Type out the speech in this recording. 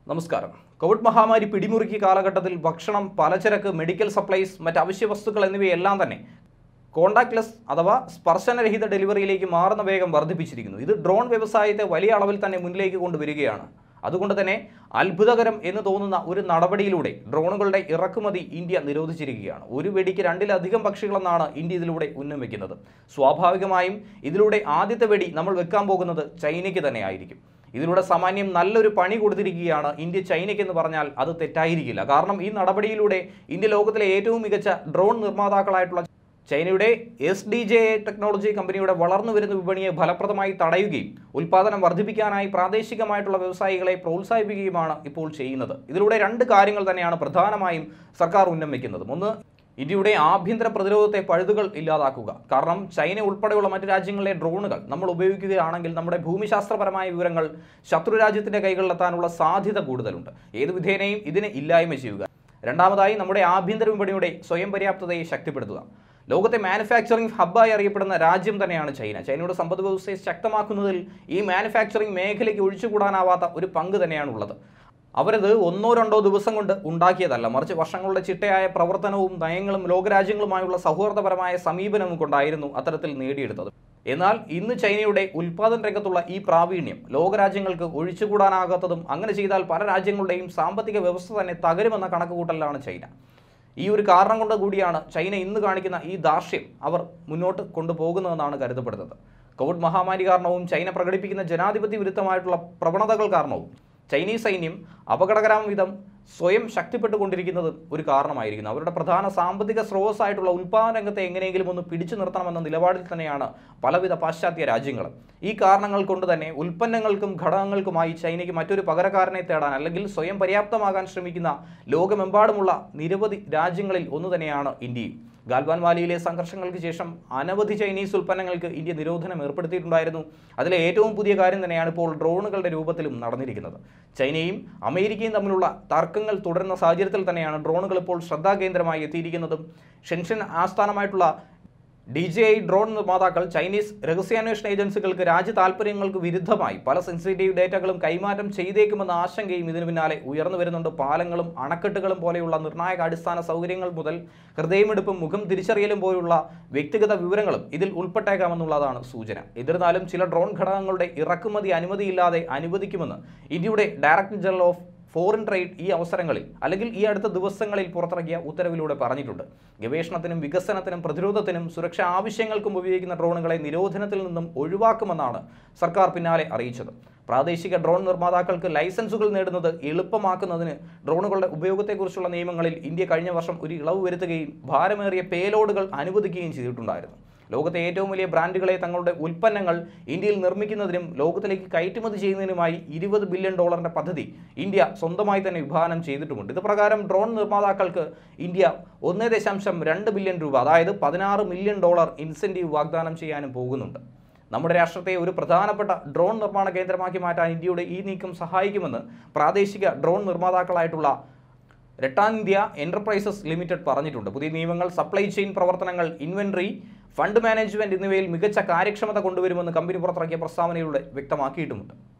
നമസ്കാരം കോവിഡ് മഹാമാരി പിടിമുറുക്കിയ കാലഘട്ടത്തിൽ ഭക്ഷണം പലചരക്ക് മെഡിക്കൽ സപ്ലൈസ് മറ്റ് അവശ്യ വസ്തുക്കൾ എന്നിവയെല്ലാം തന്നെ കോണ്ടാക്ട്ലെസ് അഥവാ സ്പർശനരഹിത ഡെലിവറിയിലേക്ക് മാറുന്ന വേഗം വർദ്ധിപ്പിച്ചിരിക്കുന്നു ഇത് ഡ്രോൺ വ്യവസായത്തെ വലിയ അളവിൽ തന്നെ മുന്നിലേക്ക് കൊണ്ടുവരികയാണ് അതുകൊണ്ട് തന്നെ അത്ഭുതകരം എന്ന് തോന്നുന്ന ഒരു നടപടിയിലൂടെ ഡ്രോണുകളുടെ ഇറക്കുമതി ഇന്ത്യ നിരോധിച്ചിരിക്കുകയാണ് ഒരു വെടിക്ക് രണ്ടിലധികം പക്ഷികളെന്നാണ് ഇന്ത്യ ഇതിലൂടെ ഉന്നം വയ്ക്കുന്നത് സ്വാഭാവികമായും ഇതിലൂടെ ആദ്യത്തെ വെടി നമ്മൾ വെക്കാൻ പോകുന്നത് ചൈനയ്ക്ക് തന്നെ ആയിരിക്കും ഇതിലൂടെ സാമാന്യം നല്ലൊരു പണി കൊടുത്തിരിക്കുകയാണ് ഇന്ത്യ ചൈനയ്ക്ക് എന്ന് പറഞ്ഞാൽ അത് തെറ്റായിരിക്കില്ല കാരണം ഈ നടപടിയിലൂടെ ഇന്ത്യ ലോകത്തിലെ ഏറ്റവും മികച്ച ഡ്രോൺ നിർമ്മാതാക്കളായിട്ടുള്ള ചൈനയുടെ എസ് ഡി ജെ ടെക്നോളജി കമ്പനിയുടെ വളർന്നു വരുന്ന വിപണിയെ ഫലപ്രദമായി തടയുകയും ഉൽപ്പാദനം വർദ്ധിപ്പിക്കാനായി പ്രാദേശികമായിട്ടുള്ള വ്യവസായികളെ പ്രോത്സാഹിപ്പിക്കുകയുമാണ് ഇപ്പോൾ ചെയ്യുന്നത് ഇതിലൂടെ രണ്ട് കാര്യങ്ങൾ തന്നെയാണ് പ്രധാനമായും സർക്കാർ ഉന്നം വയ്ക്കുന്നത് ഒന്ന് ഇന്ത്യയുടെ ആഭ്യന്തര പ്രതിരോധത്തെ പഴുതുകൾ ഇല്ലാതാക്കുക കാരണം ചൈന ഉൾപ്പെടെയുള്ള മറ്റു രാജ്യങ്ങളിലെ ഡ്രോണുകൾ നമ്മൾ ഉപയോഗിക്കുകയാണെങ്കിൽ നമ്മുടെ ഭൂമിശാസ്ത്രപരമായ വിവരങ്ങൾ ശത്രു രാജ്യത്തിന്റെ കൈകളിലെത്താനുള്ള സാധ്യത കൂടുതലുണ്ട് ഏത് വിധേനയും ഇതിനെ ഇല്ലായ്മ ചെയ്യുക രണ്ടാമതായി നമ്മുടെ ആഭ്യന്തര വിപണിയുടെ സ്വയം പര്യാപ്തതയെ ശക്തിപ്പെടുത്തുക ലോകത്തെ മാനുഫാക്ചറിംഗ് ഹബ്ബായി അറിയപ്പെടുന്ന രാജ്യം തന്നെയാണ് ചൈന ചൈനയുടെ സമ്പദ് വ്യവസ്ഥയെ ശക്തമാക്കുന്നതിൽ ഈ മാനുഫാക്ചറിംഗ് മേഖലയ്ക്ക് ഒഴിച്ചുകൂടാനാവാത്ത ഒരു പങ്ക് തന്നെയാണ് ഉള്ളത് അവരത് ഒന്നോ രണ്ടോ ദിവസം കൊണ്ട് ഉണ്ടാക്കിയതല്ല മറിച്ച് വർഷങ്ങളുടെ ചിട്ടയായ പ്രവർത്തനവും നയങ്ങളും ലോകരാജ്യങ്ങളുമായുള്ള സൗഹാർദ്ദപരമായ സമീപനവും കൊണ്ടായിരുന്നു അത്തരത്തിൽ നേടിയെടുത്തത് എന്നാൽ ഇന്ന് ചൈനയുടെ ഉൽപ്പാദന രംഗത്തുള്ള ഈ പ്രാവീണ്യം ലോകരാജ്യങ്ങൾക്ക് ഒഴിച്ചുകൂടാനാകാത്തതും അങ്ങനെ ചെയ്താൽ പല രാജ്യങ്ങളുടെയും സാമ്പത്തിക വ്യവസ്ഥ തന്നെ തകരുമെന്ന കണക്കുകൂട്ടലിലാണ് ചൈന ഈ ഒരു കാരണം കൊണ്ട് കൂടിയാണ് ചൈന ഇന്ന് കാണിക്കുന്ന ഈ ദാർഷ്യം അവർ മുന്നോട്ട് കൊണ്ടുപോകുന്നതെന്നാണ് കരുതപ്പെടുന്നത് കോവിഡ് മഹാമാരി കാരണവും ചൈന പ്രകടിപ്പിക്കുന്ന ജനാധിപത്യ വിരുദ്ധമായിട്ടുള്ള പ്രവണതകൾ കാരണവും ചൈനീസ് സൈന്യം അപകടകരം വിധം സ്വയം ശക്തിപ്പെട്ടുകൊണ്ടിരിക്കുന്നത് ഒരു കാരണമായിരിക്കുന്നു അവരുടെ പ്രധാന സാമ്പത്തിക സ്രോതസ്സായിട്ടുള്ള ഉൽപ്പാദന രംഗത്തെ എങ്ങനെയെങ്കിലും ഒന്ന് പിടിച്ചു നിർത്തണമെന്ന നിലപാടിൽ തന്നെയാണ് പലവിധ പാശ്ചാത്യ രാജ്യങ്ങൾ ഈ കാരണങ്ങൾ കൊണ്ട് തന്നെ ഉൽപ്പന്നങ്ങൾക്കും ഘടകങ്ങൾക്കുമായി ചൈനയ്ക്ക് മറ്റൊരു പകരക്കാരനെ തേടാൻ അല്ലെങ്കിൽ സ്വയം പര്യാപ്തമാകാൻ ശ്രമിക്കുന്ന ലോകമെമ്പാടുമുള്ള നിരവധി രാജ്യങ്ങളിൽ ഒന്ന് തന്നെയാണ് ഇന്ത്യയും ഗാൽവാൻ വാലിയിലെ സംഘർഷങ്ങൾക്ക് ശേഷം അനവധി ചൈനീസ് ഉൽപ്പന്നങ്ങൾക്ക് ഇന്ത്യ നിരോധനം ഏർപ്പെടുത്തിയിട്ടുണ്ടായിരുന്നു അതിലെ ഏറ്റവും പുതിയ കാര്യം തന്നെയാണ് ഇപ്പോൾ ഡ്രോണുകളുടെ രൂപത്തിലും നടന്നിരിക്കുന്നത് ചൈനയും അമേരിക്കയും തമ്മിലുള്ള തർക്കങ്ങൾ തുടരുന്ന സാഹചര്യത്തിൽ തന്നെയാണ് ഡ്രോണുകൾ ഇപ്പോൾ ശ്രദ്ധാകേന്ദ്രമായി എത്തിയിരിക്കുന്നതും ഷെൻഷൻ ആസ്ഥാനമായിട്ടുള്ള ഡി ജെ ഐ ഡ്രോൺ നിർമ്മാതാക്കൾ ചൈനീസ് രഹസ്യാന്വേഷണ ഏജൻസികൾക്ക് രാജ്യ താൽപ്പര്യങ്ങൾക്ക് വിരുദ്ധമായി പല സെൻസിറ്റീവ് ഡേറ്റകളും കൈമാറ്റം ചെയ്തേക്കുമെന്ന ആശങ്കയും ഇതിനു പിന്നാലെ ഉയർന്നു വരുന്നുണ്ട് പാലങ്ങളും അണക്കെട്ടുകളും പോലെയുള്ള നിർണായക അടിസ്ഥാന സൗകര്യങ്ങൾ മുതൽ ഹൃദയമെടുപ്പും മുഖം തിരിച്ചറിയലും പോലുള്ള വ്യക്തിഗത വിവരങ്ങളും ഇതിൽ ഉൾപ്പെട്ടേക്കാമെന്നുള്ളതാണ് സൂചന എന്നിരുന്നാലും ചില ഡ്രോൺ ഘടകങ്ങളുടെ ഇറക്കുമതി അനുമതിയില്ലാതെ അനുവദിക്കുമെന്ന് ഇന്ത്യയുടെ director general of foreign trade ഈ അവസരങ്ങളിൽ അല്ലെങ്കിൽ ഈ അടുത്ത ദിവസങ്ങളിൽ പുറത്തിറക്കിയ ഉത്തരവിലൂടെ പറഞ്ഞിട്ടുണ്ട് ഗവേഷണത്തിനും വികസനത്തിനും പ്രതിരോധത്തിനും സുരക്ഷാ ആവശ്യങ്ങൾക്കും ഉപയോഗിക്കുന്ന ഡ്രോണുകളെ നിരോധനത്തിൽ നിന്നും ഒഴിവാക്കുമെന്നാണ് സർക്കാർ പിന്നാലെ അറിയിച്ചത് പ്രാദേശിക ഡ്രോൺ നിർമ്മാതാക്കൾക്ക് ലൈസൻസുകൾ നേടുന്നത് എളുപ്പമാക്കുന്നതിന് ഡ്രോണുകളുടെ ഉപയോഗത്തെക്കുറിച്ചുള്ള നിയമങ്ങളിൽ ഇന്ത്യ കഴിഞ്ഞ വർഷം ഒരു ഇളവ് വരുത്തുകയും ഭാരമേറിയ പേലോഡുകൾ അനുവദിക്കുകയും ചെയ്തിട്ടുണ്ടായിരുന്നു ലോകത്തെ ഏറ്റവും വലിയ ബ്രാൻഡുകളെ തങ്ങളുടെ ഉൽപ്പന്നങ്ങൾ ഇന്ത്യയിൽ നിർമ്മിക്കുന്നതിനും ലോകത്തിലേക്ക് കയറ്റുമതി ചെയ്യുന്നതിനുമായി ഇരുപത് ബില്യൺ ഡോളറിന്റെ പദ്ധതി ഇന്ത്യ സ്വന്തമായി തന്നെ വിഭാവനം ചെയ്തിട്ടുമുണ്ട് ഇത് പ്രകാരം ഡ്രോൺ നിർമ്മാതാക്കൾക്ക് ഇന്ത്യ ഒന്ന് ദശാംശം രണ്ട് ബില്യൺ രൂപ അതായത് പതിനാറ് മില്യൺ ഡോളർ ഇൻസെൻറ്റീവ് വാഗ്ദാനം ചെയ്യാനും പോകുന്നുണ്ട് നമ്മുടെ രാഷ്ട്രത്തെ ഒരു പ്രധാനപ്പെട്ട ഡ്രോൺ നിർമ്മാണ കേന്ദ്രമാക്കി മാറ്റാൻ ഇന്ത്യയുടെ ഈ നീക്കം സഹായിക്കുമെന്ന് പ്രാദേശിക ഡ്രോൺ നിർമ്മാതാക്കളായിട്ടുള്ള രട്ടാൻ ഇന്ത്യ എന്റർപ്രൈസസ് ലിമിറ്റഡ് പറഞ്ഞിട്ടുണ്ട് പുതിയ നിയമങ്ങൾ സപ്ലൈ ചെയിൻ പ്രവർത്തനങ്ങൾ ഇൻവെന്ററി ഫണ്ട് മാനേജ്മെന്റ് എന്നിവയിൽ മികച്ച കാര്യക്ഷമത കൊണ്ടുവരുമെന്ന് കമ്പനി പുറത്തിറക്കിയ പ്രസ്താവനയിലൂടെ വ്യക്തമാക്കിയിട്ടുമുണ്ട്